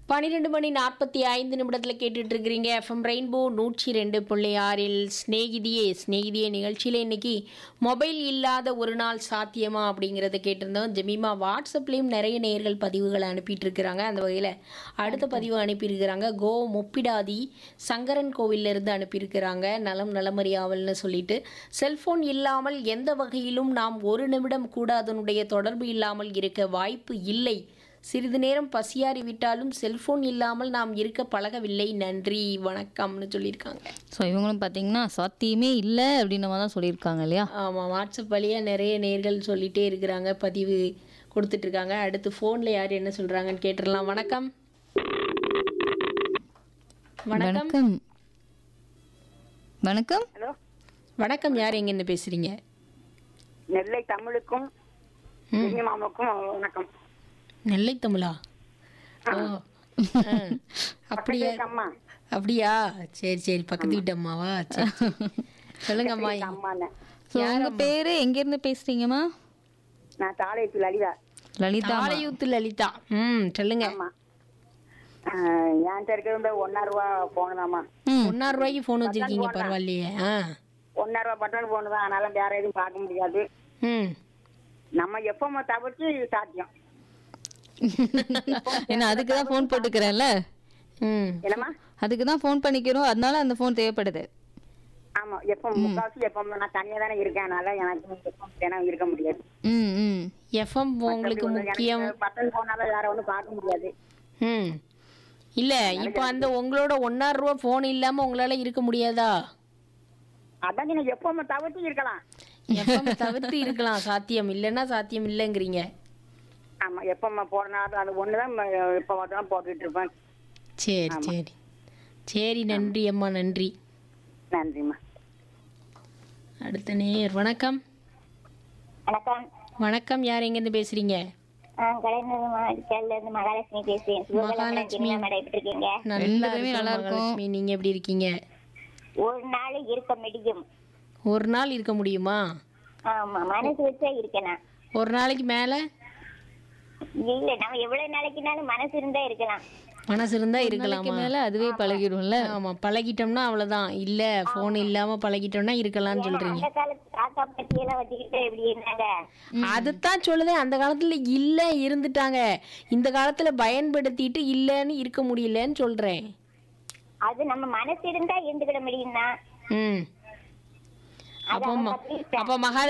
பன்னிரெண்டு மணி நாற்பத்தி ஐந்து நிமிடத்தில் கேட்டுட்டு இருக்கிறீங்க எஃப்எம் ரெயின்போ நூற்றி ரெண்டு புள்ளி ஆறில் ஸ்நேகிதியே ஸ்நேகிதியே நிகழ்ச்சியில் இன்னைக்கு மொபைல் இல்லாத ஒரு நாள் சாத்தியமா அப்படிங்கிறத கேட்டிருந்தோம் ஜெமிமா வாட்ஸ்அப்லேயும் நிறைய நேர்கள் பதிவுகளை அனுப்பிட்டு இருக்கிறாங்க அந்த வகையில் அடுத்த பதிவு அனுப்பியிருக்கிறாங்க கோ முப்பிடாதி சங்கரன் கோவில்ல இருந்து அனுப்பியிருக்கிறாங்க நலம் நலமறியாவல்னு சொல்லிட்டு செல்போன் இல்லாமல் எந்த வகையிலும் நாம் ஒரு நிமிடம் கூட அதனுடைய தொடர்பு இல்லாமல் இருக்க வாய்ப்பு இல்லை சிறிது நேரம் பசியாறி விட்டாலும் செல்போன் இல்லாமல் நாம் இருக்க பழகவில்லை நன்றி வணக்கம்னு சொல்லியிருக்காங்க ஸோ இவங்களும் பார்த்தீங்கன்னா சாத்தியமே இல்லை அப்படின்ற மாதிரி தான் சொல்லியிருக்காங்க இல்லையா ஆமாம் வாட்ஸ்அப் வழியாக நிறைய நேர்கள் சொல்லிட்டே இருக்கிறாங்க பதிவு கொடுத்துட்டு இருக்காங்க அடுத்து ஃபோனில் யார் என்ன சொல்கிறாங்கன்னு கேட்டுடலாம் வணக்கம் வணக்கம் வணக்கம் வணக்கம் ஹலோ வணக்கம் யார் எங்கேருந்து பேசுகிறீங்க நெல்லை தமிழுக்கும் மாமாவுக்கும் வணக்கம் நெல்லை தமிழா ஓ ஆ. அப்படியா அம்மா அப்படியா சரி சரி பக்கத்து வீட்டு அம்மாவா சரி சரி. சொல்லுங்க அம்மா அம்மாண்ணே ஸோ உங்கள் பேர் எங்கேருந்து பேசுகிறீங்கம்மா நான் தாளையத்து லலிதா லலிதா ஆலயூத்து லலிதா ம் சொல்லுங்க ஆமா ஆஹ், என்கிட்ட இருக்கிறது இந்த ஒன்னா ரூபா போனதாம்மா ம் ஒன்னாயிரம் ரூபாய்க்கு ஃபோன் வச்சிருக்கீங்க பரவாயில்லையே ஆ ஒன்னா ரூபா பட்டன் போனு தான் அதனால வேற எதுவும் பார்க்க முடியாது ம் நம்ம எப்போ தவிர்த்து சாத்தியம் ஏன்னா அதுக்கு தான் ஃபோன் போட்டுக்கிறேன்ல ம் என்னம்மா அதுக்கு தான் ஃபோன் பண்ணிக்கிறோம் அதனால அந்த ஃபோன் தேவைப்படுது ஆமா எப்போ முக்காவாசி எப்போ நான் தனியா தானே இருக்கேன் அதனால எனக்கு எப்போ தினம் இருக்க முடியாது ம் ம் எஃப்எம் உங்களுக்கு முக்கியம் பட்டன் போனால வேற ஒன்றும் பார்க்க முடியாது ம் இல்ல இப்போ அந்த உங்களோட ஒன்னாயிரம் ரூபா ஃபோன் இல்லாம உங்களால இருக்க முடியாதா அதான் நீங்க எப்போ தவிர்த்து இருக்கலாம் எஃப்எம் தவிர்த்து இருக்கலாம் சாத்தியம் இல்லைன்னா சாத்தியம் இல்லைங்கிறீங்க ஆமா எப்போ போறனால அது ஒண்ணுதான் இப்போ மட்டும் போட்டுட்டு இருப்பேன் சரி சரி சரி நன்றி அம்மா நன்றி நன்றிம்மா அடுத்த நேர் வணக்கம் வணக்கம் வணக்கம் யார் எங்கேருந்து பேசுறீங்க கலைஞர் இருந்து மகாலட்சுமி பேசுறேன் மகாலட்சுமி. மேடம் எப்படி இருக்கீங்க நல்லா பேருமே இருக்கோம் நல்லா இருக்கோம். மகாலட்சுமி நீங்க எப்படி இருக்கீங்க ஒரு நாள் இருக்க முடியும் ஒரு நாள் இருக்க முடியுமா ஆமா மனசு வச்சா இருக்கேன் ஒரு நாளைக்கு மேல இல்ல நம்ம எவ்வளவு நாளைக்குனாலும் மனசு இருந்தா இருக்கலாம் மனசு இருந்தா நாளைக்கு இருக்கலாமா மேலே அதுவே பழகிடும்ல ஆமா பழகிட்டோம்னா அவ்வளவுதான் இல்ல போன் இல்லாம பழகிட்டோம்னா இருக்கலாம்னு சொல்றீங்க அந்த காலத்து தாத்தா பத்தி எல்லாம் வச்சுக்கிட்டு எப்படி இருந்தாங்க அதுதான் சொல்லுதேன் அந்த காலத்துல இல்ல இருந்துட்டாங்க இந்த காலத்துல பயன்படுத்திட்டு இல்லன்னு இருக்க முடியலன்னு சொல்றேன் அது நம்ம மனசு இருந்தா இருந்துக்கிட முடியும்னா ம் அப்போ ம- அப்போ மகா